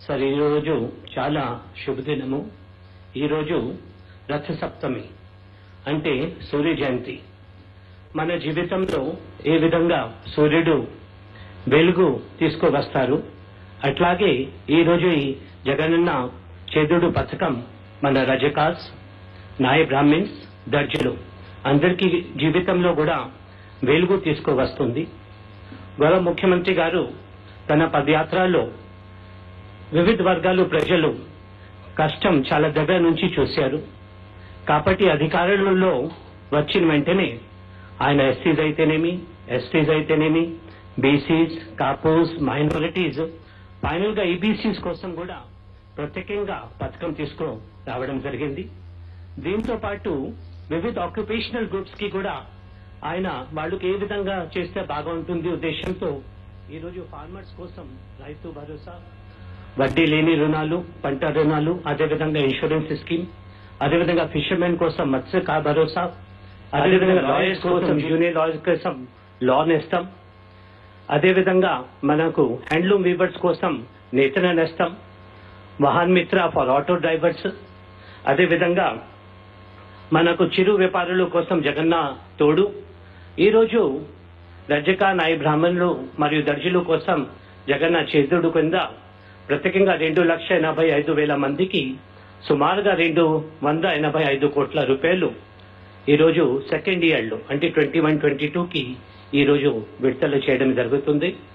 sir ఈరోజు చాలా శుభదినము ఈరోజు రథ సప్తమి అంటే సూర్య జయంతి మన జీవితంలో ఏ విధంగా సూర్యుడు వెలుగు తీసుకువస్తారు అట్లాగే ఈరోజు ఈ జగనన్న చేదుడు పథకం మన రజకాస్ నాయ బ్రాహ్మిన్స్ దర్జులు అందరికీ జీవితంలో కూడా వెలుగు తీసుకువస్తుంది గౌరవ ముఖ్యమంత్రి గారు తన పదయాత్రలో వివిధ వర్గాలు ప్రజలు కష్టం చాలా దగ్గర నుంచి చూశారు కాబట్టి అధికారులలో వచ్చిన వెంటనే ఆయన ఎస్సీస్ అయితేనేమి ఎస్టీస్ అయితేనేమి బీసీస్ కాపూస్ మైనారిటీస్ ఫైనల్ గా ఈబీసీస్ కోసం కూడా ప్రత్యేకంగా పథకం తీసుకు రావడం జరిగింది దీంతో పాటు వివిధ ఆక్యుపేషనల్ గ్రూప్స్ కి కూడా ఆయన వాళ్ళకి ఏ విధంగా చేస్తే బాగుంటుంది ఉద్దేశంతో ఈరోజు ఫార్మర్స్ కోసం రైతు భరోసా వడ్డీ లేని రుణాలు పంట రుణాలు అదేవిధంగా ఇన్సూరెన్స్ స్కీమ్ అదేవిధంగా ఫిషర్మెన్ కోసం మత్స్య కా భరోసా అదేవిధంగా లాయర్స్ కోసం జూనియర్ లాయర్స్ కోసం లోన్ ఇస్తాం అదేవిధంగా మనకు హ్యాండ్లూమ్ వీవర్స్ కోసం నేతన నేస్తాం వాహన్ మిత్ర ఫర్ ఆటో డ్రైవర్స్ అదేవిధంగా మనకు చిరు వ్యాపారుల కోసం జగన్న తోడు ఈరోజు రజక నాయ బ్రాహ్మణులు మరియు దర్జులు కోసం జగన్న చేతుడు కింద ప్రత్యేకంగా రెండు లక్ష ఎనభై ఐదు వేల మందికి సుమారుగా రెండు వంద ఎనభై ఐదు కోట్ల రూపాయలు ఈరోజు సెకండ్ ఇయర్లో అంటే ట్వంటీ వన్ ట్వంటీ టూకి ఈరోజు విడుదల చేయడం జరుగుతుంది